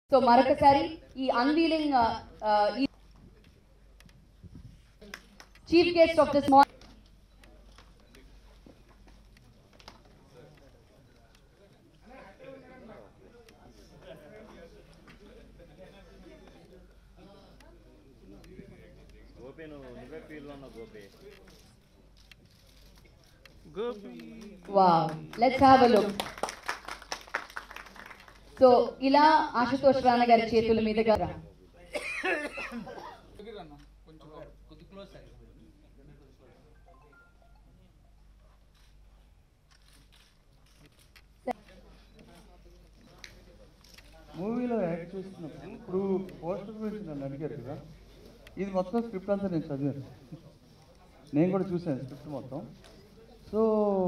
So మరొకసారి ఈ unveiling chief guest of this morning Gopi నువ్వు నువ్వే ఫీల్డ్లో ఉన్నావు Gopi wow let's have a look so ఇలా ఆశుతోష్ రాణ గారి చేతుల మీదుగా రా. మూవీలో యాక్ట్ చేస్తున్నప్పుడు ఇప్పుడు పోస్టర్ గురించి నన్ను అడిగారు కదా ఇది మొత్తం స్క్రిప్ట్ అంతా నేను చదివాను నేను కూడా చూశాను స్క్రిప్ట్ మొత్తం సో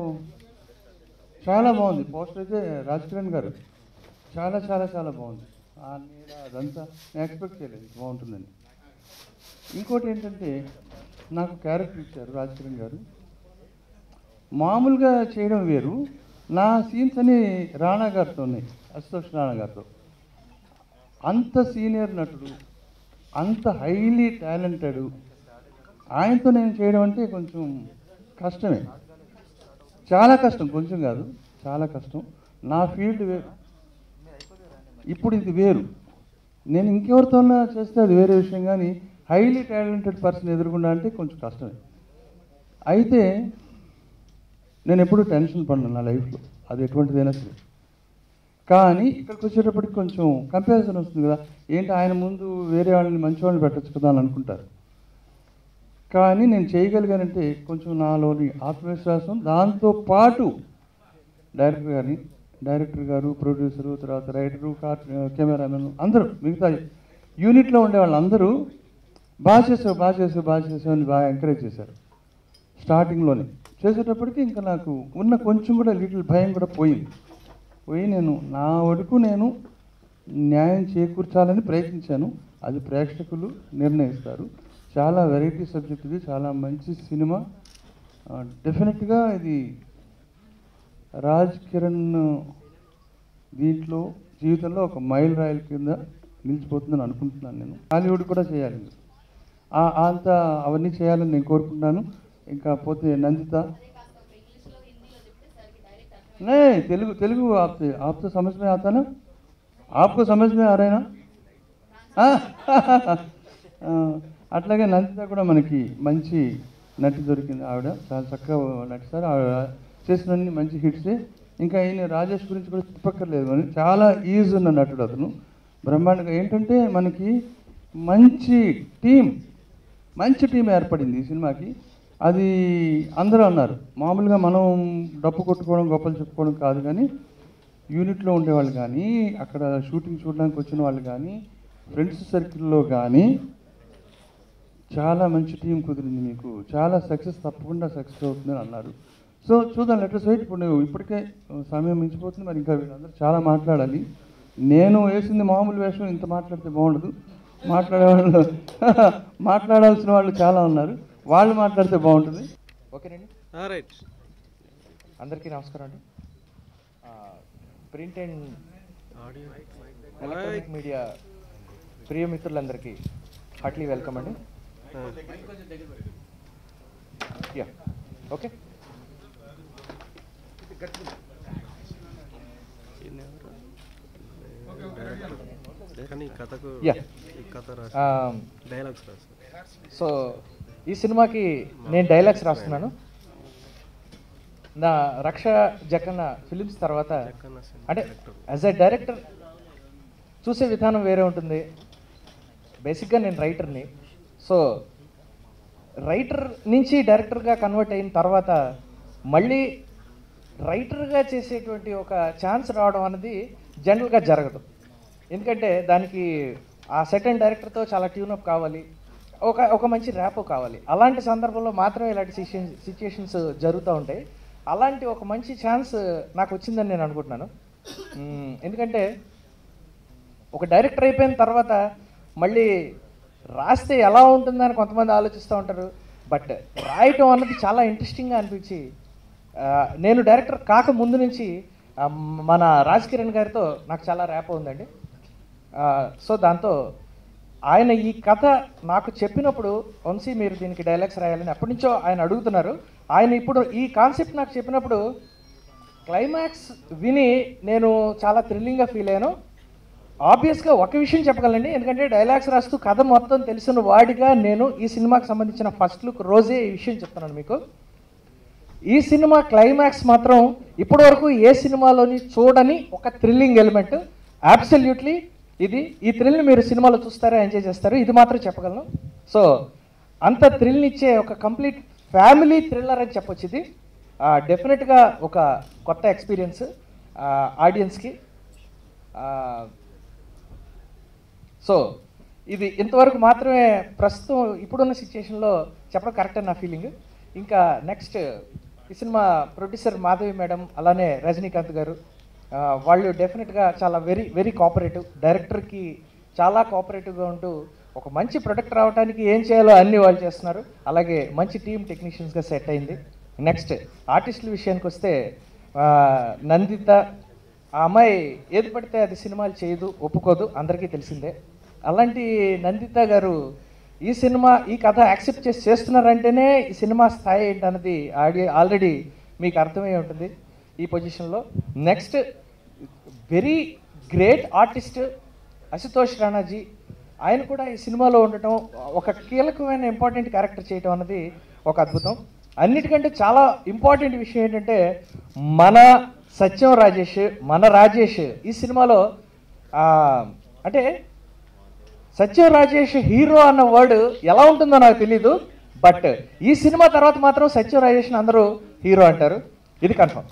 చాలా బాగుంది పోస్టర్ అయితే రాజ్ కిరణ్ గారు చాలా చాలా చాలా బాగుంది ఆ నీడ అదంతా నేను ఎక్స్పెక్ట్ చేయలేదు బాగుంటుందని ఇంకోటి ఏంటంటే నాకు క్యారెక్టర్ ఇచ్చారు రాజ్ కిరణ్ గారు మామూలుగా చేయడం వేరు నా సీన్స్ అని రాణా గారితో ఉన్నాయి అశుతోష్ రాణా గారితో అంత సీనియర్ నటుడు అంత హైలీ టాలెంటెడ్ ఆయనతో నేను చేయడం అంటే కొంచెం కష్టమే చాలా కష్టం కొంచెం కాదు చాలా కష్టం నా ఫీల్డ్ వేరు ఇప్పుడు ఇది వేరు నేను ఇంకెవరితోనా చేస్తే అది వేరే విషయం కానీ హైలీ టాలెంటెడ్ పర్సన్ ఎదుర్కొన్నా అంటే కొంచెం కష్టమే అయితే నేను ఎప్పుడూ టెన్షన్ పడను నా లైఫ్లో అది ఎటువంటిదైనా సరే కానీ ఇక్కడికి వచ్చేటప్పటికి కొంచెం కంపారిజన్ వస్తుంది కదా ఏంటి ఆయన ముందు వేరే వాళ్ళని మంచి వాళ్ళని పెట్టచ్చు కదా అని అనుకుంటారు కానీ నేను చేయగలిగానంటే కొంచెం నాలోని ఆత్మవిశ్వాసం దాంతో పాటు డైరెక్టర్ గారిని డైరెక్టర్ గారు ప్రొడ్యూసరు తర్వాత రైటరు కార్ కెమెరామెన్ అందరూ మిగతా యూనిట్లో ఉండే వాళ్ళందరూ బాగా చేసావు బాగా చేసావు బాగా చేసావు అని బాగా ఎంకరేజ్ చేశారు స్టార్టింగ్లోనే చేసేటప్పటికి ఇంకా నాకు ఉన్న కొంచెం కూడా లిటిల్ భయం కూడా పోయింది పోయి నేను నా వరకు నేను న్యాయం చేకూర్చాలని ప్రయత్నించాను అది ప్రేక్షకులు నిర్ణయిస్తారు చాలా వెరైటీ సబ్జెక్ట్ ఇది చాలా మంచి సినిమా డెఫినెట్గా ఇది రాజ్ కిరణ్ దీంట్లో జీవితంలో ఒక మైల్ రాయల్ కింద నిలిచిపోతుందని అనుకుంటున్నాను నేను హాలీవుడ్ కూడా చేయాలి ఆ- అంత అవన్నీ చేయాలని నేను కోరుకుంటున్నాను ఇంకా పోతే నందిత नहीं तेलुगु तेलुगु आपसे आप तो समझ में आता ना आपको समझ में आ रहा है ना ఆ? ఆ, అట్లాగే నందిత కూడా మనకి మంచి నటి దొరికింది ఆవిడ చాలా చక్కగా నటిస్తారు ఆవిడ చేసినన్ని మంచి హిట్సే ఇంకా ఈయన రాజేష్ గురించి కూడా చెప్పక్కర్లేదు మరి చాలా ఈజీ ఉన్న నటుడు అతను బ్రహ్మాండంగా ఏంటంటే మనకి మంచి టీం మంచి టీం ఏర్పడింది ఈ సినిమాకి అది అందరూ అన్నారు మామూలుగా మనం డప్పు కొట్టుకోవడం గొప్పలు చెప్పుకోవడం కాదు కానీ యూనిట్లో ఉండేవాళ్ళు కానీ అక్కడ షూటింగ్ చూడడానికి వచ్చిన వాళ్ళు కానీ ఫ్రెండ్స్ సర్కిల్లో కానీ చాలా మంచి టీం కుదిరింది మీకు చాలా సక్సెస్ తప్పకుండా సక్సెస్ అవుతుందని అన్నారు సో చూద్దాం లెటర్స్ వెయిట్ ఇప్పుడు నువ్వు ఇప్పటికే సమయం మించిపోతుంది మరి ఇంకా వీళ్ళందరూ చాలా మాట్లాడాలి నేను వేసింది మామూలు వేషం ఇంత మాట్లాడితే బాగుండదు మాట్లాడే వాళ్ళు మాట్లాడాల్సిన వాళ్ళు చాలా ఉన్నారు వాళ్ళు మాట్లాడితే బాగుంటుంది ఓకేనండి రైట్ అందరికీ నమస్కారం అండి print and audio electronic media ప్రియ మిత్రులందరికీ హార్ట్లీ వెల్కమ్ అండి యా ఓకే కానీ ఈ కథకు Yeah. ఈ కథ Um, రాసి డైలాగ్స్ రాసి సో ఈ సినిమాకి నేను డైలాగ్స్ రాస్తున్నాను నా రక్ష జక్కన్న ఫిలిమ్స్ తర్వాత జక్కన్న సినిమా అంటే director. యాజ్ ఎ డైరెక్టర్ చూసే విధానం వేరే ఉంటుంది బేసిక్గా నేను రైటర్ని సో రైటర్ నుంచి డైరెక్టర్గా కన్వర్ట్ అయిన తర్వాత మళ్ళీ రైటర్గా చేసేటువంటి ఒక ఛాన్స్ రావడం అనేది జనరల్గా జరగదు ఎందుకంటే దానికి ఆ సెకండ్ డైరెక్టర్తో చాలా ట్యూనప్ కావాలి ఒక ఒక మంచి ర్యాప్ కావాలి అలాంటి సందర్భంలో మాత్రమే ఇలాంటి సిచ్యుయేషన్స్ జరుగుతూ ఉంటాయి అలాంటి ఒక మంచి ఛాన్స్ నాకు వచ్చిందని నేను అనుకుంటున్నాను మ్మ్, ఎందుకంటే ఒక డైరెక్టర్ అయిపోయిన తర్వాత మళ్ళీ రాస్తే ఎలా ఉంటుందని కొంతమంది ఆలోచిస్తూ ఉంటారు బట్ రాయటం అన్నది చాలా ఇంట్రెస్టింగ్గా అనిపించి ఆ, నేను డైరెక్టర్ కాక ముందు నుంచి ఆ, మన రాజ్ కిరణ్ గారితో నాకు చాలా ర్యాప్ ఉందండి సో దాంతో ఆయన ఈ కథ నాకు చెప్పినప్పుడు వంశీ మీరు దీనికి డైలాగ్స్ రాయాలని అప్పటి నుంచో ఆయన అడుగుతున్నారు ఆయన ఇప్పుడు ఈ కాన్సెప్ట్ నాకు చెప్పినప్పుడు క్లైమాక్స్ విని నేను చాలా థ్రిల్లింగ్గా ఫీల్ అయ్యాను ఆబ్వియస్గా ఒక విషయం చెప్పగలండి ఎందుకంటే డైలాగ్స్ రాస్తూ కథ మొత్తం తెలిసిన వాడిగా నేను ఈ సినిమాకి సంబంధించిన ఫస్ట్ లుక్ రోజే ఈ విషయం చెప్తున్నాను మీకు ఈ సినిమా క్లైమాక్స్ మాత్రం ఇప్పటివరకు ఏ సినిమాలోని చూడని ఒక థ్రిల్లింగ్ ఎలిమెంట్ అబ్సల్యూట్లీ ఇది ఈ థ్రిల్ని మీరు సినిమాలో చూస్తారా ఎంజాయ్ చేస్తారు ఇది మాత్రం చెప్పగలను సో అంత థ్రిల్ని ఇచ్చే ఒక కంప్లీట్ ఫ్యామిలీ థ్రిల్లర్ అని చెప్పొచ్చు ఇది డెఫినెట్గా ఒక కొత్త ఎక్స్పీరియన్స్ ఆడియన్స్కి సో ఇది ఇంతవరకు మాత్రమే ప్రస్తుతం ఇప్పుడున్న సిచ్యుయేషన్లో చెప్పడం కరెక్ట్ అని నా ఫీలింగ్ ఇంకా నెక్స్ట్ ఈ సినిమా ప్రొడ్యూసర్ మాధవి మేడం అలానే రజనీకాంత్ గారు ఆ, వాళ్ళు డెఫినెట్గా చాలా వెరీ వెరీ కోఆపరేటివ్ డైరెక్టర్కి చాలా కోఆపరేటివ్గా ఉంటూ ఒక మంచి ప్రొడక్ట్ రావడానికి ఏం చేయాలో అన్ని వాళ్ళు చేస్తున్నారు అలాగే మంచి టీమ్ టెక్నీషియన్స్గా సెట్ అయింది నెక్స్ట్ ఆర్టిస్టుల విషయానికి వస్తే ఆ, నందిత ఆ అమ్మాయి ఏది పడితే అది సినిమాలు చేయదు ఒప్పుకోదు అందరికీ తెలిసిందే అలాంటి నందిత గారు ఈ సినిమా ఈ కథ యాక్సెప్ట్ చేసి చేస్తున్నారంటేనే ఈ సినిమా స్థాయి ఏంటన్నది ఆడి ఆల్రెడీ మీకు అర్థమై ఉంటుంది ఈ పొజిషన్లో next very great artist Ashutosh రాణాజీ ఆయన కూడా ఈ సినిమాలో ఉండటం ఒక కీలకమైన ఇంపార్టెంట్ క్యారెక్టర్ చేయటం అన్నది ఒక అద్భుతం అన్నిటికంటే చాలా ఇంపార్టెంట్ విషయం ఏంటంటే మన సత్యం రాజేష్ మన రాజేష్ ఈ సినిమాలో ఆ, అంటే సత్యం రాజేష్ హీరో అన్న వర్డ్ ఎలా ఉంటుందో నాకు తెలీదు బట్ ఈ సినిమా తర్వాత మాత్రం సత్యం రాజేష్ని అందరూ హీరో అంటారు ఇది కన్ఫర్మ్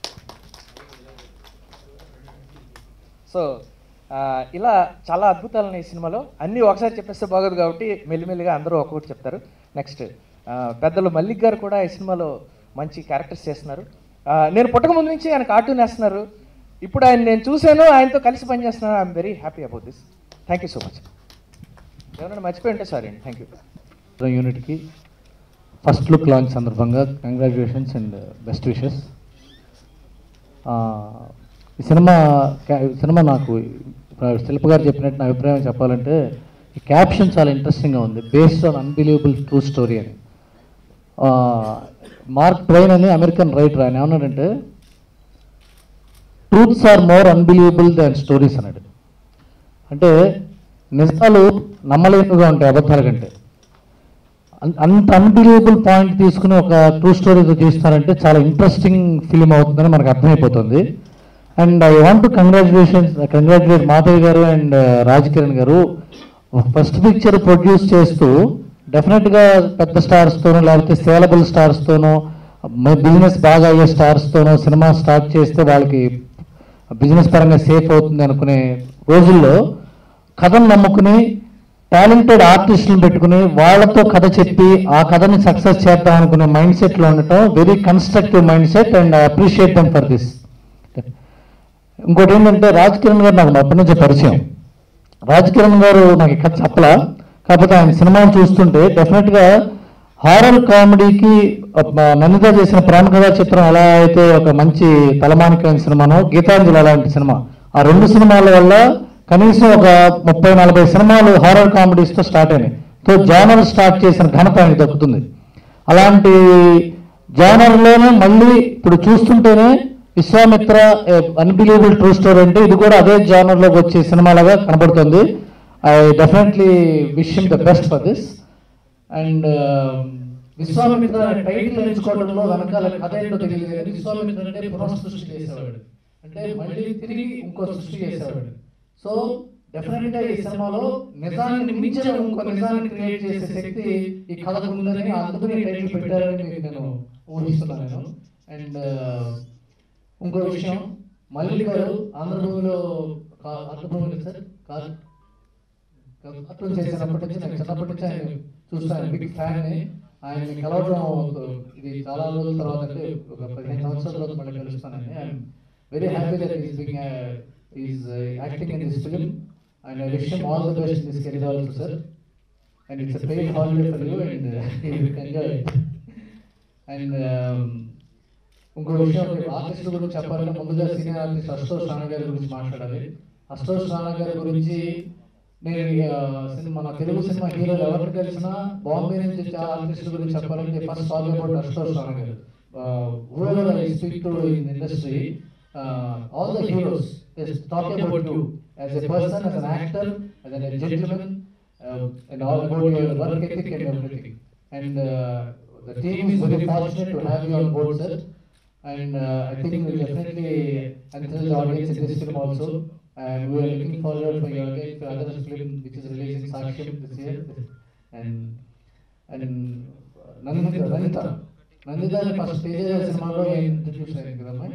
సో ఆ, ఇలా చాలా అద్భుతాలు ఉన్నాయి ఈ సినిమాలో అన్నీ ఒకసారి చెప్పేస్తే బాగోదు కాబట్టి మెల్లిమెల్లిగా అందరూ ఒక్కొక్కటి చెప్తారు నెక్స్ట్ పెద్దలు మల్లిక్ గారు కూడా ఈ సినిమాలో మంచి క్యారెక్టర్స్ చేస్తున్నారు ఆ, నేను పుట్టక ముందు నుంచి ఆయన కార్టూన్ వేస్తున్నారు ఇప్పుడు ఆయన నేను చూశాను ఆయనతో కలిసి పనిచేస్తున్నాను I'm very happy about this thank you so much ఎవరైనా మర్చిపోయి ఉంటే సారీ అండి థ్యాంక్ యూ యూనిట్కి ఫస్ట్ లుక్ లాంచ్ సందర్భంగా కంగ్రాచులేషన్స్ అండ్ బెస్ట్ విషెస్ ఈ సినిమా క్యా- ఈ సినిమా నాకు ఇప్పుడు శిల్ప గారు చెప్పినట్టు నా అభిప్రాయం చెప్పాలంటే ఈ క్యాప్షన్ చాలా ఇంట్రెస్టింగ్గా ఉంది based on unbelievable true story అని ఆ, మార్క్ ట్రైన్ అని అమెరికన్ రైటర్ ఆయన ఏమన్నాడంటే truths are more unbelievable than stories అన్నాడు అంటే నిజాలు నమ్మలేనివిగా ఉంటాయి అబద్ధాల కంటే అన్- అంత అన్బిలీవబుల్ పాయింట్ తీసుకుని ఒక ట్రూ స్టోరీతో తీస్తారంటే చాలా ఇంట్రెస్టింగ్ ఫిలిం అవుతుందని మనకు అర్థమైపోతుంది and I want to congratulations congratulate Madhav గారు అండ్ రాజ్ కిరణ్ గారు ఫస్ట్ పిక్చర్ ప్రొడ్యూస్ చేస్తూ డెఫినెట్గా పెద్ద స్టార్స్తోనో లేకపోతే సేలబుల్ స్టార్స్తోనో బిజినెస్ బాగా అయ్యే స్టార్స్తోనో సినిమా స్టార్ట్ చేస్తే వాళ్ళకి బిజినెస్ పరంగా సేఫ్ అవుతుంది అనుకునే రోజుల్లో కథను నమ్ముకుని టాలెంటెడ్ ఆర్టిస్టులను పెట్టుకుని వాళ్ళతో కథ చెప్పి ఆ కథని సక్సెస్ చేద్దాం అనుకునే మైండ్ సెట్లో ఉండటం very constructive mind set and appreciate them for this ఇంకోటి ఏంటంటే రాజ్ కిరణ్ గారు నాకు అప్పటి నుంచే పరిచయం రాజ్ కిరణ్ గారు నాకు ఈ కథ చెప్పలా కాకపోతే ఆయన సినిమాను చూస్తుంటే డెఫినెట్గా హారర్ కామెడీకి నందిత చేసిన ప్రేమ కథా చిత్రం ఎలా అయితే ఒక మంచి తలమానికైన సినిమానో గీతాంజలి అలాంటి సినిమా ఆ రెండు సినిమాల వల్ల కనీసం ఒక ముప్పై నలభై సినిమాలు హారర్ కామెడీస్తో స్టార్ట్ అయినాయి సో జానర్ స్టార్ట్ చేసిన ఘనత ఆయనకు దక్కుతుంది అలాంటి జానర్లోనే మళ్ళీ ఇప్పుడు చూస్తుంటేనే విశ్వామిత్ర అన్బిలీవబుల్ ట్రూ స్టోరీ అంటే ఇది కూడా అదే జానర్లోకి వచ్చే సినిమాలాగా కనబడుతుంది I definitely wish him the best for this and Vishwamitra అనే టైటిల్ ఎంచుకోవడంలో వెనకాల కథ ఏంటో తెలియదు కానీ విశ్వామిత్ర అంటే పునఃసృష్టి చేసేవాడు అంటే మళ్ళీ తిరిగి ఇంకో సృష్టి చేసేవాడు సో డెఫినెట్ గా ఈ సినిమాలో నిజాన్ని మించిన ఇంకో నిజాన్ని క్రియేట్ చేసే శక్తి ఈ కథకు ఉందని అందుకని టైటిల్ పెట్టారని మీకు నేను ఊహిస్తున్నాను నేను అండ్ ఇంకో విషయం మల్లి గారు ఆంధ్రభూమిలో కా- ఆంధ్రభూమిలో సార్ కాదు కార్టూన్ చేసినప్పటి నుంచి నాకు చిన్నప్పటి నుంచి ఆయన చూస్తాను బిగ్ ఫ్యాన్ ఆయన్ని కలవడం ఇది చాలా రోజుల తర్వాత అంటే ఒక పదిహేను సంవత్సరాల తర్వాత మళ్ళీ కలుస్తానని I'm very happy that is being is acting in this film and I wish all the best this career also sir and it's paid holiday for you and you enjoy and ఇంకో విషయం artist గురించి చెప్పాలంటే ముందుగా senior artist Ashok రాణ గారి గురించి మాట్లాడాలి అశోక్ రాణా గారి గురించి నేను ఇక సినిమా మన తెలుగు సినిమా హీరోలు ఎవరికి తెలిసినా బాంబే నుంచి వచ్చే ఆర్టిస్టుల గురించి చెప్పాలంటే first talk about Ashok Rana గారు whoever I speak to in the industry, uh, all the heroes is talking about you as a person, as an actor, as a gentleman, uh, and all about your work ethic and everything. And uh, the team is very fortunate to have you on board, sir. And uh, I think we will definitely encourage the audience in this film also. And we are looking forward for your again for other film which is releasing Saksham this year. And and Nandita, Nandita. Nandita first Teja సినిమాలో introduce అయింది కదమ్మా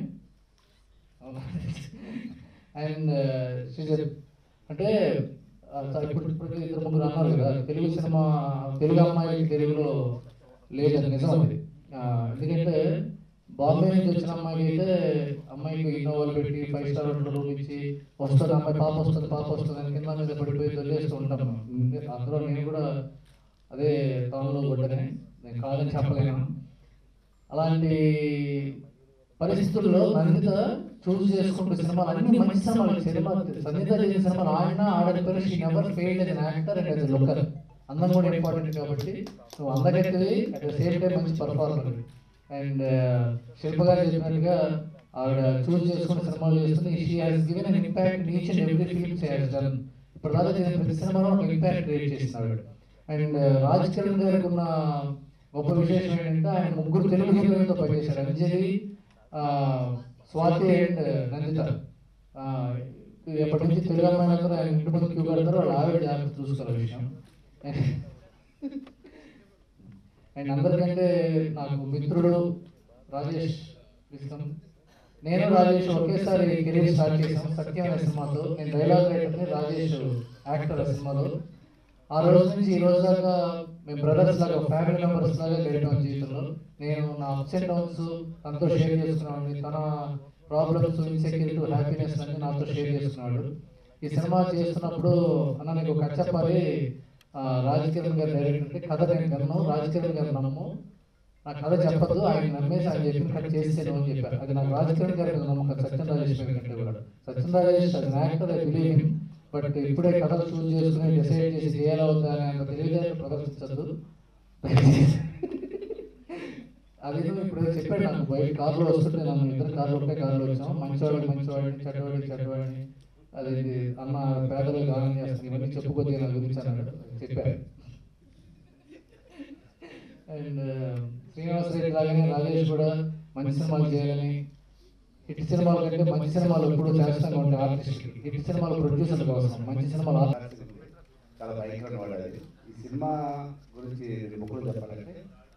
and అంటే ఆ, సరే, ఇప్పుడు ఇప్పుడు ఇద్దరు ముగ్గురు అన్నారు కదా తెలుగు సినిమా తెలుగు అమ్మాయిలకి తెలుగులో లేదని నిజం అది ఆ, ఎందుకంటే బాంబే నుంచి వచ్చిన అమ్మాయికి అయితే అమ్మాయికి ఇన్నోవాలు పెట్టి ఫైవ్ స్టార్ హోటల్ రూమ్ ఇచ్చి వస్తుంది అమ్మాయి పాప వస్తుంది పాప వస్తుంది అని కింద మీద పడిపోయి వదిలేస్తూ ఉంటాం అందులో నేను కూడా అదే తమలో కొట్టనే నేను కాదని చెప్పలేను అలాంటి పరిస్థితుల్లో నందిత చూస్ చేసుకుంటూ సినిమాలు అన్ని మంచి సినిమాలు సినిమా సంగీత చేసిన సినిమాలు ఆడినా ఆడకపోయినా she never fail as actor and as looker అందం కూడా ఇంపార్టెంట్ కాబట్టి నువ్వు అందగెత్తది అట్ ద సేమ్ టైం మంచి పర్ఫార్మర్ అండ్ శిల్ప గారు చెప్పినట్టుగా ఆవిడ చూస్ చేసుకున్న సినిమాలు చేస్తుంది she has given an impact each and every film she has done ఇప్పుడు దాకా చేసిన ప్రతి సినిమాలో ఒక ఇంపాక్ట్ క్రియేట్ చేసినాడు అండ్ రాజ్ కిరణ్ గారికి ఉన్న గొప్ప విశేషం ఏంటంటే ఆయన ముగ్గురు తెలుగు హీరోయిన్తో పనిచేశారు అంజలి ఆ, స్వాతి అండ్ నందిత ఆ, ఇది ఎప్పటి నుంచి తెలుగు అమ్మాయిలందరూ ఆయన ఇంటి ముందు క్యూ కడతారు వాళ్ళు ఆవిడ జాగ్రత్త చూసుకోవాలి విషయం అండ్ అందరికంటే నాకు మిత్రుడు రాజేష్ విశ్వం నేను రాజేష్ ఒకేసారి కెరీర్ స్టార్ట్ చేశాం సత్యం అనే సినిమాతో నేను డైలాగ్ రైటర్ని రాజేష్ యాక్టర్ ఆ సినిమాలో ఆ రోజు నుంచి ఈ రోజు దాకా మేము బ్రదర్స్ లాగా ఫ్యామిలీ మెంబర్స్ లాగా గడిపాం జీవితంలో నేను నా అప్స్ అండ్ డౌన్స్ తనతో షేర్ చేసుకున్నాను తన ప్రాబ్లమ్స్ ఇన్సెక్యూరిటీ హ్యాపీనెస్ అన్ని నాతో షేర్ చేసుకున్నాడు ఈ సినిమా చేస్తున్నప్పుడు అన్న నీకు కథ చెప్పాలి ఆ, రాజకిరణ్ గారు డైరెక్టర్ అంటే కథ నేను విన్నాను రాజకిరణ్ గారు నమ్ము నా కథ చెప్పదు ఆయన నమ్మేసి ఆయన చెప్పిన కథ చేసేను అని చెప్పారు అది నాకు రాజకిరణ్ గారి మీద నమ్మకం సత్యం రాజేష్ గారి కంటే కూడా సత్యం రాజేష్ అది యాక్టర్ ఐ బిలీవ్ బట్ ఇప్పుడే కథలు చూస్ చేసుకుని డిసైడ్ చేసి చేయాలా వద్దా అనే అంత తెలివితేటలు ప్రదర్శించద్దు అది ఇప్పుడు చెప్పాడు నాకు బయట కార్లో వస్తుంటే నన్ను ఇద్దరు కార్లు ఒకటే కార్లో వచ్చాం మంచివాడిని మంచివాడిని చెడ్డవాడిని చెడ్డవాడిని అది ఇది అన్న పేదలు దానం చేస్తాను ఇవన్నీ చెప్పుకోద్ది నా గురించి అన్నాడు చెప్పారు అండ్ శ్రీనివాస్ రెడ్డి లాగానే రాజేష్ కూడా మంచి సినిమాలు చేయాలని హిట్ సినిమాల కంటే మంచి సినిమాలు ఎప్పుడు చేస్తానే ఉంటాయి ఆర్టిస్ట్ హిట్ సినిమాలు ప్రొడ్యూసర్ కోసం మంచి సినిమాలు artist కి. చాలా భయంకరమైన వాడు అది ఈ సినిమా గురించి రెండు ముక్కలు చెప్పాలంటే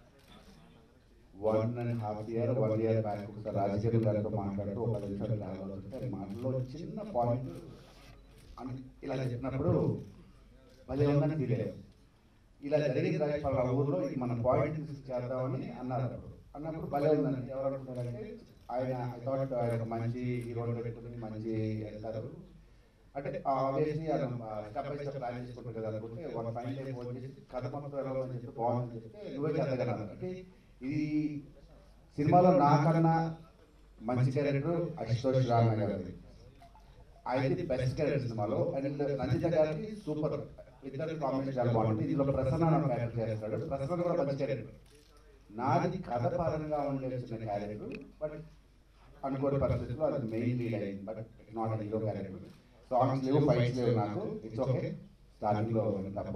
one and half year one year back ఒకసారి రాజకీయ గారితో మాట్లాడుతూ ఒక పది నిమిషాలు రావాలంటే మాటలో చిన్న పాయింట్ అని ఇలా చెప్పినప్పుడు భలే ఉందని ఫీల్ అయ్యాం ఇలా జరిగిన రాజపాల ఊర్లో ఇది మన పాయింట్ చేద్దామని అన్నారు అప్పుడు అన్నప్పుడు భలే ఉందని ఎవరు అనుకున్నారంటే ఆయన ఐ థాట్ ఆయన ఒక మంచి హీరోని పెట్టుకుని మంచి వెళ్తారు అంటే obviously step by step plan చేసుకుంటారు కదా అనుకుంటే వన్ ఫైన్ డే ఫోన్ చేసి కథ మొత్తం ఎలా ఉందని చెప్పి బాగుందని చెప్తే నువ్వే చేద్దగలరు అంటే ఇది సినిమాలో నాకన్నా మంచి క్యారెక్టర్ అశుతోష్ రామ గారిది అయితే బెస్ట్ క్యారెక్టర్ సినిమాలో అండ్ నందిత గారికి సూపర్ ఇద్దరు కాంబినేషన్ చాలా బాగుంటుంది ఇందులో ప్రసన్న అనే క్యారెక్టర్ చేస్తాడు ప్రసన్న కూడా మంచి క్యారెక్టర్ నాది కథ పరంగా ఉండే చిన్న క్యారెక్టర్ బట్ అనుకోని పరిస్థితుల్లో అది మెయిన్ లీడ్ అయింది but not hero character songs లేవు ఫైట్స్ లేవు నాకు ఇట్స్ ఓకే స్టార్టింగ్ లో తప్పు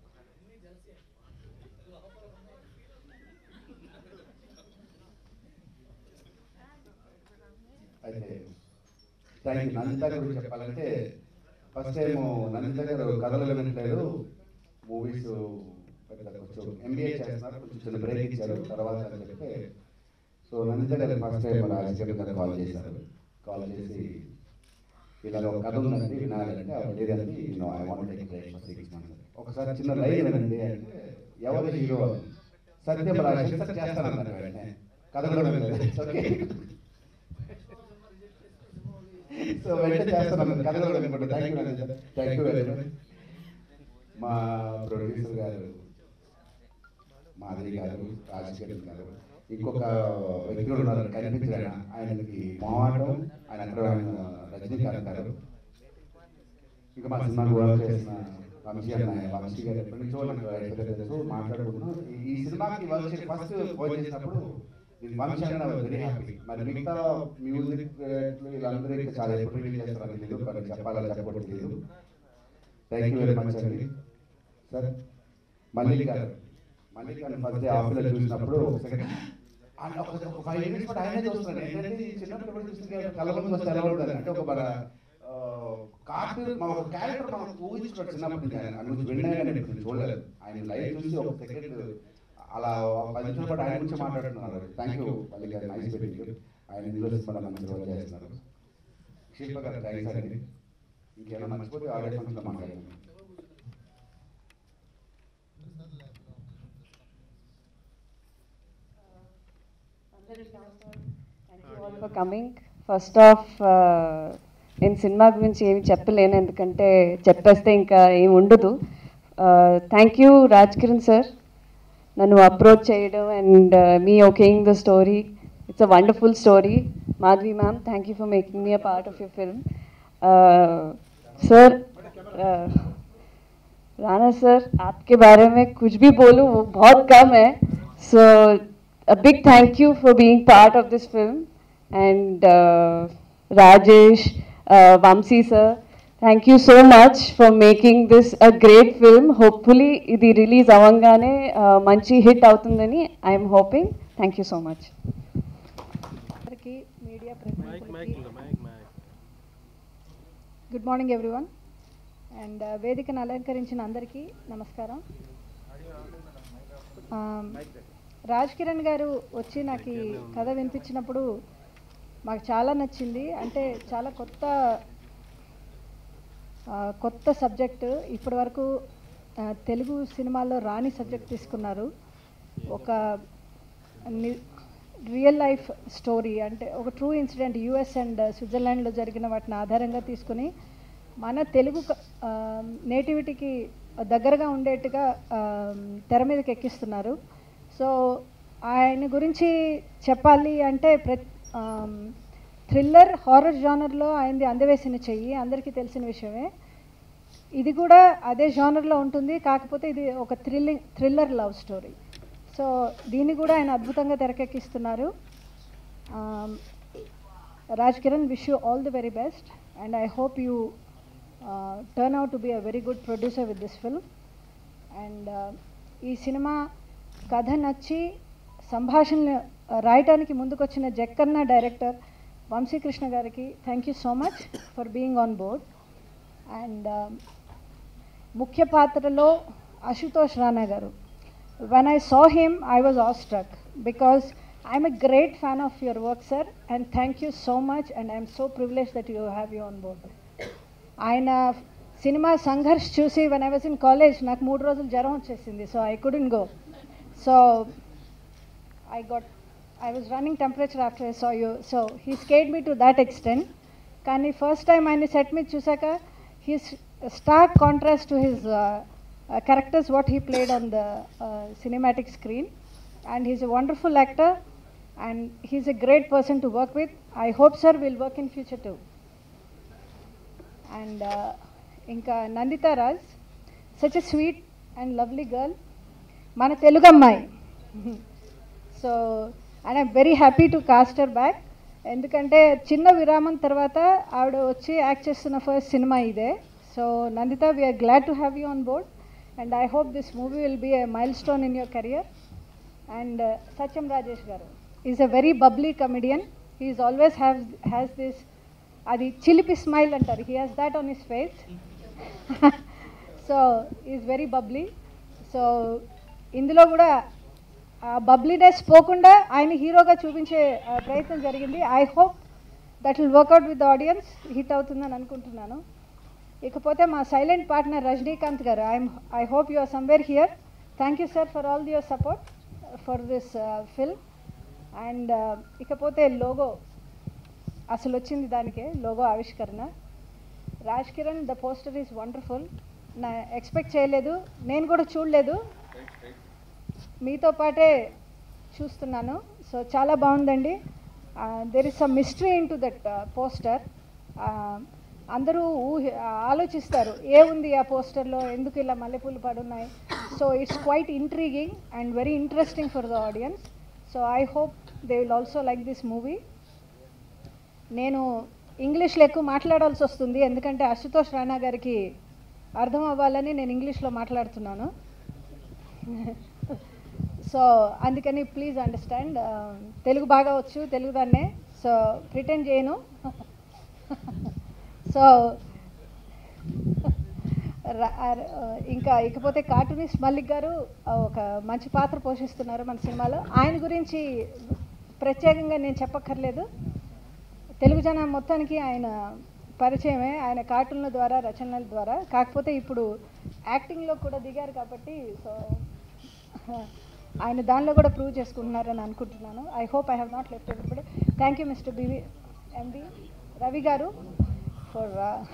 అయితే థ్యాంక్ యూ నందిత గురించి చెప్పాలంటే ఫస్ట్ టైం నందిత గారు కథలు వినట్లేదు మూవీస్ పెద్ద కొంచెం ఎంబీఏ చేస్తున్నారు కొంచెం చిన్న బ్రేక్ ఇచ్చారు తర్వాత అని చెప్తే సో నందిత గారు ఫస్ట్ టైం రాజకీయ గారు కాల్ చేశారు కాల్ చేసి ఇలా ఒక కథ ఉందండి వినాలంటే ఆవిడ లేదండి no I want take break for six months ఒకసారి చిన్న లైన్ వినండి అంటే ఎవరు హీరో సత్యం రాజేష్ సార్ చేస్తానన్నారు వెంటనే కథ కూడా వినలేదు ఓకే సో వెంటనే చేస్తానన్నారు కథ కూడా వినకుండా thank you thank you very much మా ప్రొడ్యూసర్ గారు మాధవి గారు రాజశేఖర్ గారు ఇంకొక వ్యక్తులు ఉన్నారు కనిపించారు ఆయనకి మొహమాటం ఆయన అక్కడ ఆయన రజనీకాంత్ గారు ఇంకా మా సినిమాకి వర్క్ చేసిన వంశీ అన్నయ్య వంశీ గారు ఎప్పటి నుంచో నాకు యాక్చువల్గా తెలుసు మాట్లాడుకున్నాం ఈ- ఈ సినిమాకి వర్క్ చేసి ఫస్ట్ ఫోన్ చేసినప్పుడు నేను వంశీ అన్న వెరీ హ్యాపీ మరి మిగతా మ్యూజిక్ వీళ్ళందరూ ఇంకా చాలా ఎప్పుడు రిలీజ్ చేస్తారని తెలియదు కానీ చెప్పాలని చెప్పడం తెలియదు థ్యాంక్ యూ వెరీ మచ్ అండి సార్ మల్లిక్ గారు మల్లిక్ గారిని ఫస్ట్ డే ఆఫీస్లో చూసినప్పుడు ఒక సెకండ్ ఆయన ఒక ఒక ఫైవ్ మినిట్స్ కూడా ఆయనే చూస్తున్నాడు ఏంటంటే ఈ చిన్నప్పుడు ఎప్పుడు చూస్తే కళ్ళలోకి వస్తే ఎలా ఉంటుంది అంటే ఒక మన కార్టూన్ మన ఒక క్యారెక్టర్ మనం ఊహించుకోవడం చిన్నప్పటి నుంచి ఆయన ఆయన గురించి విన్నా కానీ ఇప్పుడు నేను చూడలేదు ఆయన లైవ్ చూసి ఒక సెకండ్ అలా ఒక పది నిమిషాల పాటు ఆయన గురించి మాట్లాడుతున్నారు థ్యాంక్ యూ మల్లిక్ గారు నైస్ పెట్టింగ్ ఆయన ఇందులో సినిమాలో మంచి రోల్ చేస్తున్నారు శిల్ప గారు థ్యాంక్స్ అండి ఇంకేమైనా మర్చిపోతే ఆల్రెడీ ఫంక్షన్లో మాట్లాడాను ఫర్ కమింగ్ ఫస్ట్ ఆఫ్ నేను సినిమా గురించి ఏమి చెప్పలేను ఎందుకంటే చెప్పేస్తే ఇంకా ఏమి ఉండదు thank you Raj Kiran sir నన్ను అప్రోచ్ చేయడం అండ్ మీ okaying the story it's a wonderful story Madhavi ma'am thank you for making me a part of your film sir Rana sir आपके बारे में कुछ भी बोलूं वो बहुत कम है so a big thank you for being part of this film and uh, Rajesh, uh, Vamsi sir, thank you so much for making this a great film. Hopefully, ఇది రిలీజ్ అవ్వగానే uh, మంచి హిట్ అవుతుందని I'm hoping thank you so much media mike mike ఉందా mike mike good morning everyone and వేదికను అలంకరించిన అందరికీ నమస్కారం Um, Raj Kiran గారు వచ్చి నాకు ఈ కథ వినిపించినప్పుడు మాకు చాలా నచ్చింది అంటే చాలా కొత్త ఆ, కొత్త సబ్జెక్టు ఇప్పటి వరకు ఆ, తెలుగు సినిమాల్లో రాని సబ్జెక్ట్ తీసుకున్నారు ఒక ని- రియల్ లైఫ్ స్టోరీ అంటే ఒక ట్రూ ఇన్సిడెంట్ యూఎస్ అండ్ స్విట్జర్లాండ్లో జరిగిన వాటిని ఆధారంగా తీసుకుని మన తెలుగు క- ఆ, నేటివిటీకి దగ్గరగా ఉండేట్టుగా ఆ, తెర మీదకి ఎక్కిస్తున్నారు సో ఆయన గురించి చెప్పాలి అంటే ప్ర థ్రిల్లర్ హారర్ జానర్లో ఆయనది అందవేసిన చెయ్యి అందరికీ తెలిసిన విషయమే ఇది కూడా అదే జానర్లో ఉంటుంది కాకపోతే ఇది ఒక thrilling thriller love story so దీన్ని కూడా ఆయన అద్భుతంగా తెరకెక్కిస్తున్నారు Raj Kiran wish you all the very best and I hope you turn out to be a very good producer with this film and ఈ సినిమా కథ నచ్చి సంభాషణలు రాయటానికి ముందుకొచ్చిన జక్కన్న డైరెక్టర్ వంశీకృష్ణ గారికి thank you so much for being on board and ముఖ్య పాత్రలో అశుతోష్ రాణా గారు when I saw him I was all struck because I'm a great fan of your work sir and thank you so much and I'm so privilege that you have you on board ఆయన cinema Sangharsh చూసి when I was in college నాకు మూడు రోజులు జ్వరం వచ్చేసింది so I couldn't go so I got I was running temperature after I saw you so he scared me to that extent కానీ first time ఆయన set మీద చూసాక he's Stark contrast to his characters what he played on the uh, cinematic screen and he's a wonderful actor and he's a great person to work with i hope sir will work in future too and uh, ఇంకా Nandita Raj such a sweet and lovely girl మన తెలుగు అమ్మాయి so and I'm very happy to cast her back ఎందుకంటే చిన్న విరామం తర్వాత ఆవిడ వచ్చి act చేస్తున్న ఫస్ట్ సినిమా ఇదే so Nanditha we're glad to have you on board and I hope this movie will be a milestone in your career and Satyam Rajesh గారు is a very bubbly comedian he's always have has this అది చిలిపి smile అంటారు he has that on his face so is very bubbly so ఇందులో కూడా ఆ bubbliness పోకుండా ఆయన హీరోగా చూపించే ఆ, ప్రయత్నం జరిగింది I hope that will work out with audience hit అవుతుందని అనుకుంటున్నాను ఇకపోతే మా సైలెంట్ పార్ట్నర్ రజనీకాంత్ గారు I'm I hope you are somewhere here thank you sir for all your support for this film and ఇకపోతే లోగో అసలు వచ్చింది దానికే లోగో ఆవిష్కరణ Raj Kiran the poster is wonderful నా ఎక్స్పెక్ట్ చేయలేదు నేను కూడా చూడలేదు మీతో పాటే చూస్తున్నాను సో చాలా బాగుందండి there is some mystery in to that poster అందరూ ఊహి ఆలోచిస్తారు ఏముంది ఆ పోస్టర్లో ఎందుకు ఇలా మల్లెపూలు పడున్నాయి so it's quite intriguing and very interesting for the audience so I hope they will also like this movie నేను ఇంగ్లీష్లో ఎక్కువ మాట్లాడాల్సి వస్తుంది ఎందుకంటే అశుతోష్ రాణా గారికి అర్థం అవ్వాలని నేను ఇంగ్లీష్లో మాట్లాడుతున్నాను సో అందుకని ప్లీజ్ అండర్స్టాండ్ తెలుగు బాగా వచ్చు తెలుగు దాన్నే సో ప్రిటెండ్ చేయను సో ర- అర- ఇంకా ఇకపోతే కార్టూనిస్ట్ మల్లిక్ గారు ఒక మంచి పాత్ర పోషిస్తున్నారు మన సినిమాలో ఆయన గురించి ప్రత్యేకంగా నేను చెప్పక్కర్లేదు తెలుగు జనం మొత్తానికి ఆయన పరిచయమే ఆయన కార్టూన్ల ద్వారా రచనల ద్వారా కాకపోతే ఇప్పుడు యాక్టింగ్లో కూడా దిగారు కాబట్టి సో ఆయన దానిలో కూడా ప్రూవ్ చేసుకుంటున్నారని అనుకుంటున్నాను I hope I have not left everybody thank you mister BV MB Ravi గారు for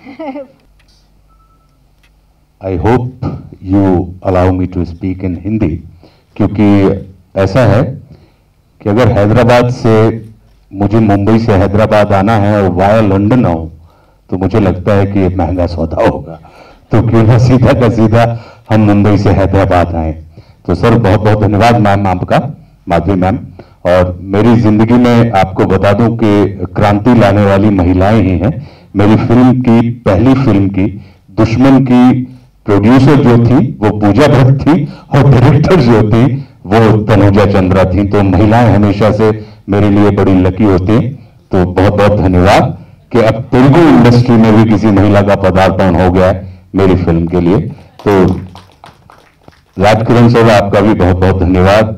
I hope you allow me to speak in Hindi क्योंकि ऐसा है कि अगर हैदराबाद से मुझे मुंबई से हैदराबाद आना है और वाया लंदन आऊं तो मुझे लगता है कि ये महंगा सौदा होगा तो क्यों ना सीधा का सीधा हम मुंबई से हैदराबाद आए तो सर बहुत बहुत धन्यवाद मैम आपका माधवी मैम और मेरी जिंदगी में आपको बता दूं कि क्रांति लाने वाली महिलाएं ही हैं मेरी फिल्म की पहली फिल्म की दुश्मन की प्रोड्यूसर जो थी वो पूजा भट्ट थी और डायरेक्टर जो थी वो तनुजा चंद्रा थी तो महिलाएं हमेशा से मेरे लिए बड़ी लकी होती हैं तो बहुत बहुत धन्यवाद कि अब तेलुगु इंडस्ट्री में भी किसी महिला का पदार्पण हो गया है मेरी फिल्म के लिए तो राजकिरण सर आपका भी बहुत बहुत धन्यवाद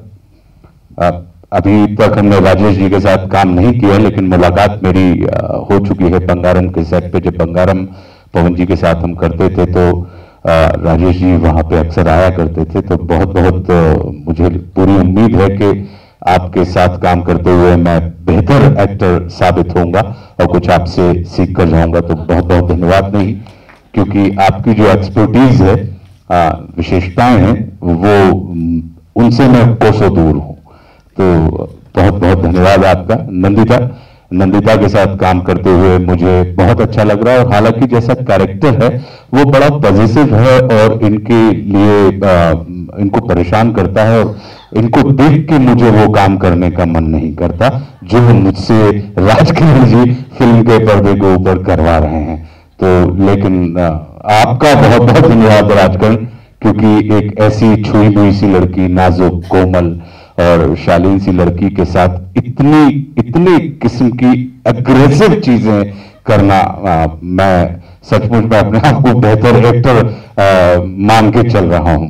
अ- अभी तक हमने राजेश जी के साथ काम नहीं किया लेकिन मुलाकात मेरी अ, हो चुकी है बंगारम के सेट पे जब बंगारम पवन जी के साथ हम करते थे तो अ, राजेश जी वहां पे अक्सर आया करते थे तो बहुत बहुत अ, मुझे पूरी उम्मीद है कि आपके साथ काम करते हुए मैं बेहतर एक्टर साबित होऊंगा और कुछ आपसे सीख कर जाऊंगा तो बहुत बहुत धन्यवाद नहीं क्योंकि आपकी जो एक्सपर्टीज है अ, विशेषताएं हैं वो उम, उनसे मैं कोसों दूर हूं तो बहुत बहुत धन्यवाद आपका नंदिता नंदिता के साथ काम करते हुए मुझे बहुत अच्छा लग रहा है और हालांकि जैसा कैरेक्टर है वो बड़ा पॉजिटिव है और इनके लिए आ, इनको परेशान करता है और इनको देख के मुझे वो काम करने का मन नहीं करता जो मुझसे राजकिरण जी फिल्म के पर्दे के ऊपर करवा रहे हैं तो लेकिन आ, आपका बहुत बहुत धन्यवाद राजकिरण क्योंकि एक ऐसी छुई हुई सी लड़की नाजुक कोमल और शालीन सी लड़की के साथ इतनी इतनी किस्म की अग्रेसिव चीजें करना आ, मैं सचमुच में अपने आप को बेहतर एक्टर आ, मान के चल रहा हूं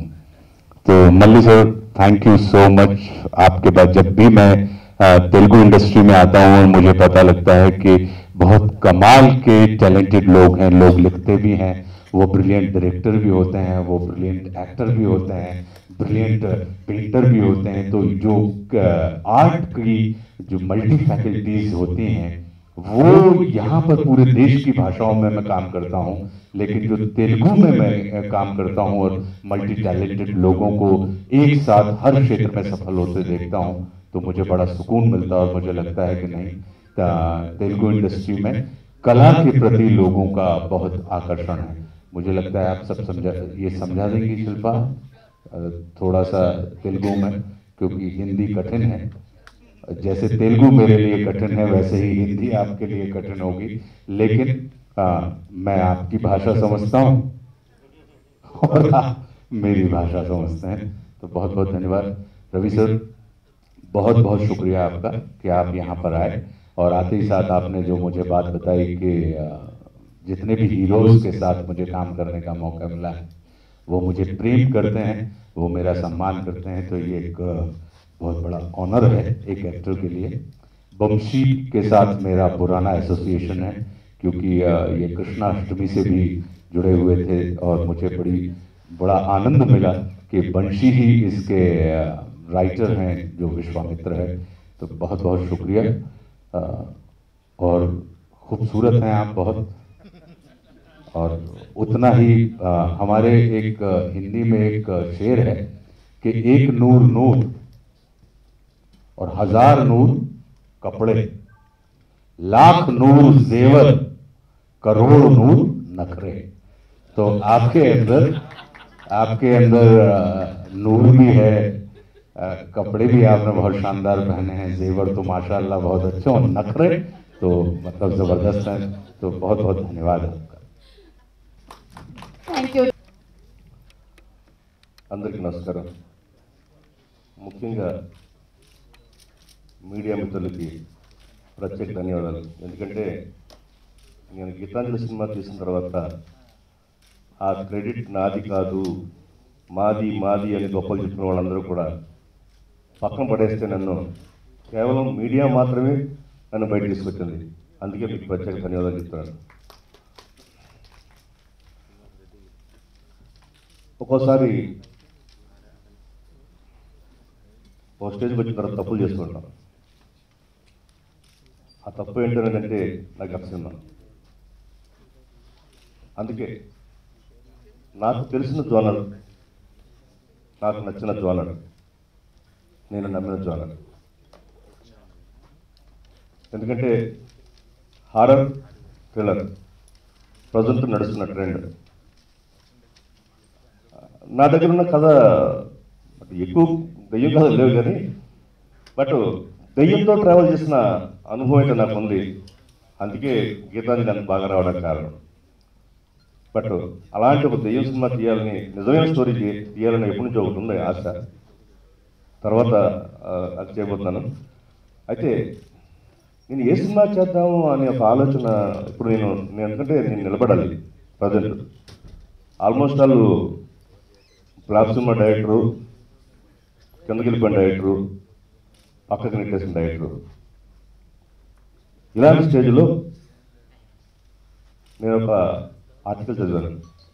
तो Malli sir thank you so much आपके बाद जब भी मैं आ, तेलुगु इंडस्ट्री में आता हूं और मुझे पता लगता है कि बहुत कमाल के टैलेंटेड लोग हैं लोग लिखते भी हैं वो ब्रिलियंट डायरेक्टर भी होते हैं वो ब्रिलियंट एक्टर भी होते हैं ब्रिलियंट पेंटर भी होते हैं तो जो आर्ट की जो मल्टी फैकल्टीज होती हैं वो यहाँ पर पूरे देश की भाषाओं में मैं काम करता हूँ लेकिन जो तेलुगु में मैं अ, काम करता हूँ और मल्टी टैलेंटेड लोगों को एक साथ हर क्षेत्र में सफल होते देखता हूँ तो मुझे बड़ा सुकून मिलता है और मुझे लगता है कि नहीं ता- तेलुगु इंडस्ट्री में कला के प्रति लोगों का बहुत आकर्षण है मुझे लगता है आप सब समझा ये समझा देंगी शिल्पा अ, थोड़ा सा तेलुगु में क्योंकि हिंदी कठिन है जैसे तेलुगु मेरे लिए कठिन है वैसे ही हिंदी आपके लिए कठिन होगी लेकिन आ, मैं आपकी भाषा समझता हूँ और आप मेरी भाषा समझते हैं तो बहुत बहुत धन्यवाद रवि सर बहुत बहुत शुक्रिया आपका कि आप यहाँ पर आए और आते ही साथ आपने जो मुझे बात बताई कि आ, जितने भी हीरोज के साथ मुझे काम करने का मौका मिला है वो मुझे प्रेम करते हैं वो मेरा सम्मान करते हैं तो ये एक आ, बहुत बड़ा ऑनर है एक एक्टर के लिए बमशी के साथ मेरा पुराना एसोसिएशन है क्योंकि आ, ये कृष्णाष्टमी से भी जुड़े हुए थे और मुझे बड़ी बड़ा आनंद मिला कि बंशी ही इसके राइटर हैं जो विश्वामित्र है तो बहुत बहुत शुक्रिया आ, और खूबसूरत हैं आप बहुत और उतना ही आ, हमारे एक आ, हिंदी में एक आ, शेर है कि एक नूर नूर और हजार नूर कपड़े लाख नूर जेवर करोड़ नूर नखरे तो आपके अंदर आपके अंदर अ, नूर भी है अ, कपड़े भी आपने बहुत शानदार पहने हैं जेवर तो माशाल्लाह बहुत अच्छे और नखरे तो मतलब ज़बरदस्त हैं तो बहुत बहुत धन्यवाद आपका థ్యాంక్ యూ అందరికీ నమస్కారం ముఖ్యంగా మీడియా మిత్రులకి ప్రత్యేక ధన్యవాదాలు ఎందుకంటే నేను గీతాంజలి సినిమా తీసిన తర్వాత ఆ క్రెడిట్ నాది కాదు మాది మాది అని గొప్పలు చెప్పిన వాళ్ళందరూ కూడా పక్కన పడేస్తే నన్ను కేవలం మీడియా మాత్రమే నన్ను బయట తీసుకొచ్చింది అందుకే మీకు ప్రత్యేక ధన్యవాదాలు చెప్తున్నాను ఒక్కోసారి ఓ స్టేజ్కి వచ్చిన తర్వాత తప్పులు చేసుకుంటాం ఆ తప్పు ఏంటంటే నాకు గత సినిమా అందుకే నాకు తెలిసిన జోనర్ నాకు నచ్చిన జోనర్ నేను నమ్మిన జోనర్ ఎందుకంటే హారర్ థ్రిల్లర్ ప్రజెంట్ నడుస్తున్న ట్రెండ్ నా దగ్గర ఉన్న కథ ఎక్కువ దెయ్యం కథలు లేవు కానీ బట్ దెయ్యంతో ట్రావెల్ చేసిన అనుభవం అయితే నాకు ఉంది అందుకే గీతాంజలి నాకు బాగా రావడానికి కారణం బట్ అలాంటి ఒక దెయ్యం సినిమా తీయాలని నిజమైన స్టోరీ తీ- తీయాలని ఎప్పటి నుంచో ఒకటి ఉంది ఆశ తర్వాత ఆ, అది చేయబోతున్నాను అయితే నేను ఏ సినిమా చేద్దాము అనే ఒక ఆలోచన ఇప్పుడు నేను నేను ఎందుకంటే నేను నిలబడాలి present almost all flop cinema director కిందకి వెళ్ళిపోయిన డైరెక్టరు పక్కకి నెట్టేసిన డైరెక్టరు ఇలాంటి స్టేజ్లో నేను ఒక ఆర్టికల్ చదివాను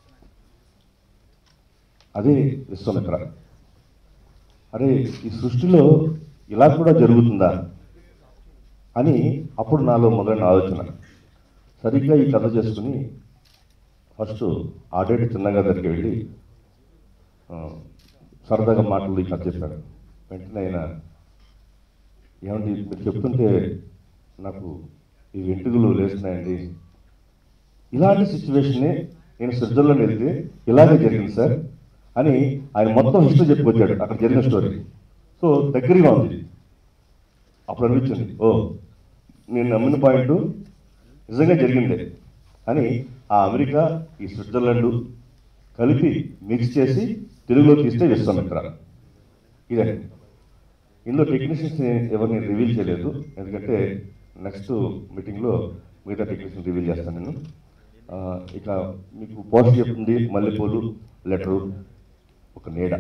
అదే విశ్వామిత్ర అరే ఈ సృష్టిలో ఇలా కూడా జరుగుతుందా అని అప్పుడు నాలో మొదలైన ఆలోచన సరిగ్గా ఈ కథ చేసుకుని ఫస్ట్ ఆడేటి చిన్నగా దగ్గరికి వెళ్ళి ఆ, సరదాగా మాటలు ఈ కథ చెప్పాడు వెంటనే ఆయన ఏమండి మీరు చెప్తుంటే నాకు ఈ వెంట్రుకలు లేస్తున్నాయండి ఇలాంటి సిచ్యువేషన్ని నేను స్విట్జర్లాండ్ వెళ్తే ఇలాగే జరిగింది సార్ అని ఆయన మొత్తం హిస్టరీ చెప్పుకొచ్చాడు అక్కడ జరిగిన స్టోరీ సో దగ్గరగా ఉంది అప్పుడు అనిపించింది ఓ నేను నమ్మిన పాయింట్ నిజంగా జరిగిందే అని ఆ అమెరికా ఈ స్విట్జర్లాండ్ కలిపి మిక్స్ చేసి తెలుగులో తీస్తే విశ్వామిత్ర ఇదండి ఇందులో టెక్నీషియన్స్ ఎవరిని రివీల్ చేయలేదు ఎందుకంటే నెక్స్ట్ మీటింగ్లో మిగతా టెక్నీషియన్ రివీల్ చేస్తాను నేను ఆ, ఇక మీకు పోస్ట్ చెప్తుంది మల్లెపూలు లెటరు ఒక నీడ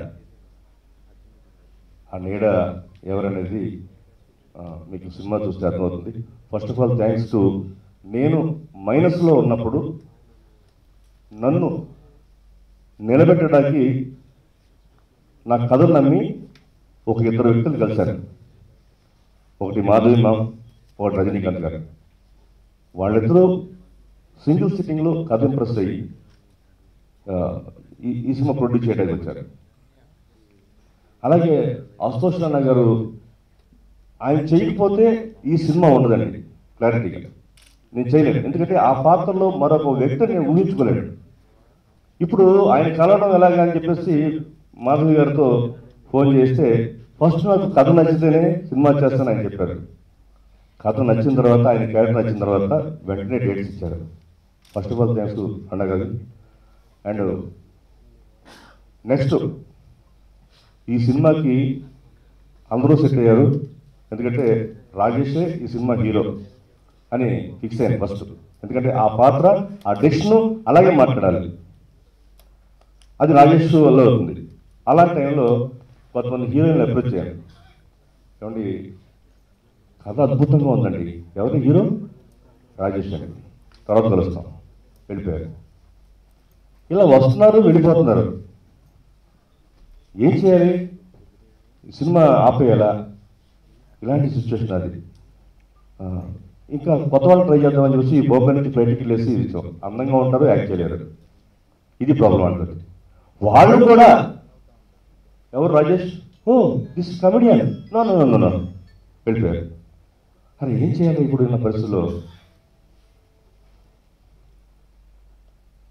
ఆ నీడ ఎవరనేది ఆ, మీకు సినిమా చూస్తే అర్థమవుతుంది first of all thanks to నేను మైనస్లో ఉన్నప్పుడు నన్ను నిలబెట్టడానికి నా కథను నమ్మి ఒక ఇద్దరు వ్యక్తులు కలిశారు ఒకటి మాధవి మామ్ ఒకటి రజనీకాంత్ గారు వాళ్ళిద్దరూ సింగిల్ సిట్టింగ్లో కథ ఇంప్రెస్ అయ్యి ఆ, ఈ ఈ సినిమా ప్రొడ్యూస్ చేయడానికి వచ్చారు అలాగే అశోష్ నాన్న గారు ఆయన చేయకపోతే ఈ సినిమా ఉండదండి క్లారిటీగా నేను చేయలేను ఎందుకంటే ఆ పాత్రలో మరొక వ్యక్తిని నేను ఊహించుకోలేను ఇప్పుడు ఆయన కలవడం ఎలాగా అని చెప్పేసి మాధవి గారితో ఫోన్ చేస్తే ఫస్ట్ నాకు కథ నచ్చితేనే సినిమా చేస్తానని ఆయన చెప్పారు కథ నచ్చిన తర్వాత ఆయన క్యారెక్టర్ నచ్చిన తర్వాత వెంటనే డేట్స్ ఇచ్చారు ఫస్ట్ ఆఫ్ ఆల్ థ్యాంక్స్ అన్న గారు అండ్ నెక్స్ట్ ఈ సినిమాకి అందరూ సెట్ అయ్యారు ఎందుకంటే రాజేషే ఈ సినిమా హీరో అని ఫిక్స్ అయ్యాను ఫస్ట్ ఎందుకంటే ఆ పాత్ర ఆ డిక్షన్ అలాగే మాట్లాడాలి అది రాజేష్ వల్ల అవుతుంది అలాంటి టైంలో కొంతమంది హీరోయిన్లు అప్రోచ్ చేయాలి ఏమండి కథ అద్భుతంగా ఉందండి ఎవరు హీరో రాజేష్ అండి తర్వాత కలుస్తాం వెళ్ళిపోయారు ఇలా వస్తున్నారు వెళ్ళిపోతున్నారు ఏం చేయాలి ఈ సినిమా ఆపేయాలా ఇలాంటి సిచ్యువేషన్ అది ఆ, ఇంకా కొత్త వాళ్ళు ట్రై చేద్దామని చూసి ఈ బొబ్బ నుంచి ఫ్లైట్కి వెళ్ళేసి అందంగా ఉంటారు యాక్ట్ చేయలేరు ఇది ప్రాబ్లం అంటుంది వాళ్ళు కూడా ఎవరు Rajesh oh this comedian no no no no వెళ్ళిపోయారు అరే ఏం చేయాలి ఇప్పుడు ఉన్న పరిస్థితుల్లో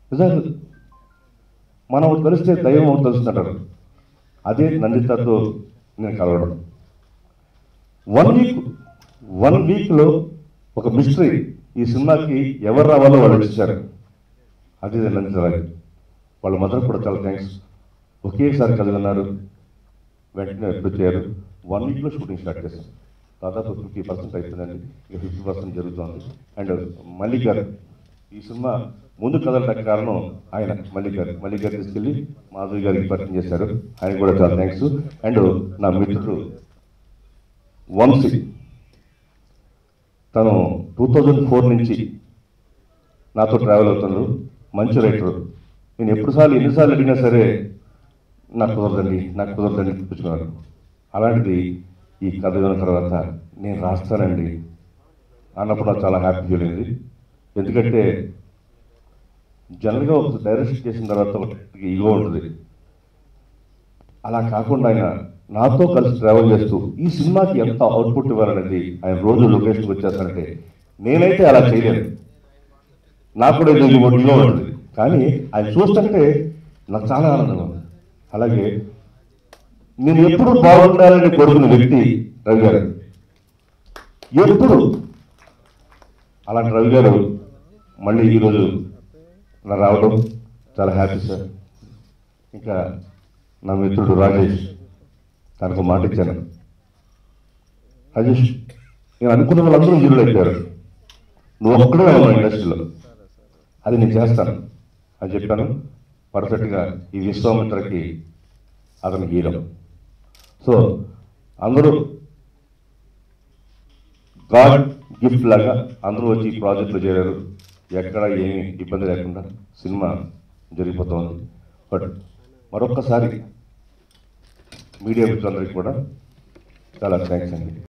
నిజంగా మనం ఒకటి కలిస్తే దైవం ఒకటి తెలుస్తుంటారు అదే నందితతో నేను కలవడం వన్ వీక్ వన్ వీక్లో ఒక మిస్టరీ ఈ సినిమాకి ఎవరు రావాలో వాళ్ళు ఇచ్చారు అది నందితరాజు వాళ్ళ మదర్ కూడా చాలా థ్యాంక్స్ ఒకేసారి కలుగున్నారు వెంటనే ఎప్పుడు చేయరు వన్ వీక్లో షూటింగ్ స్టార్ట్ చేశాం దాదాపు ఫిఫ్టీ పర్సెంట్ అయిపోయిందండి ఇక ఫిఫ్టీ పర్సెంట్ జరుగుతుంది అండ్ మల్లిక్ గారు ఈ సినిమా ముందు కదలడానికి కారణం ఆయన మల్లిక్ గారు మల్లిక్ గారు తీసుకెళ్ళి మాధవి గారికి పరిచయం చేశారు ఆయన కూడా చాలా థ్యాంక్స్ అండ్ నా మిత్రుడు వంశీ తను టూ థౌజండ్ ఫోర్ నుంచి నాతో ట్రావెల్ అవుతున్నాడు మంచి రైటర్ నేను ఎప్పుడుసార్లు ఎన్నిసార్లు అడిగినా సరే నాకు కుదరదండి నాకు కుదరదండి చూపించుకున్నాను అలాంటిది ఈ కథ విన్న తర్వాత నేను రాస్తానండి అన్నప్పుడు నాకు చాలా హ్యాపీ ఫీల్ అయింది ఎందుకంటే జనరల్గా ఒక డైరెక్షన్ చేసిన తర్వాత ఒకటి ఈగో ఉంటుంది అలా కాకుండా ఆయన నాతో కలిసి ట్రావెల్ చేస్తూ ఈ సినిమాకి ఎంత అవుట్పుట్ ఇవ్వాలనేది ఆయన రోజు లొకేషన్కి వచ్చేస్తానంటే నేనైతే అలా చేయలేను నాకు కూడా ఇది ఒడిలో ఉంటుంది కానీ ఆయన చూస్తుంటే నాకు చాలా ఆనందంగా ఉంది అలాగే నేను ఎప్పుడు బాగుండాలని కోరుకున్న వ్యక్తి రవి గారు ఎప్పుడు అలాంటి రవి గారు మళ్ళీ ఈరోజు నా రావడం చాలా హ్యాపీ సార్ ఇంకా నా మిత్రుడు రాజేష్ తనకు మాట ఇచ్చాను రాజేష్ నేను అనుకున్న వాళ్ళందరూ హీరోలు అయిపోయారు నువ్వు ఒక్కడే ఉన్నావు ఇండస్ట్రీలో అది నేను చేస్తాను అని చెప్పాను పర్ఫెక్ట్గా ఈ విశ్వామిత్రకి అతను హీరో సో అందరూ గాడ్ గిఫ్ట్ లాగా అందరూ వచ్చి ఈ ప్రాజెక్టులో చేరారు ఎక్కడ ఏమీ ఇబ్బంది లేకుండా సినిమా జరిగిపోతుంది బట్ మరొక్కసారి మీడియా మిత్రులందరికీ కూడా చాలా థ్యాంక్స్ అండి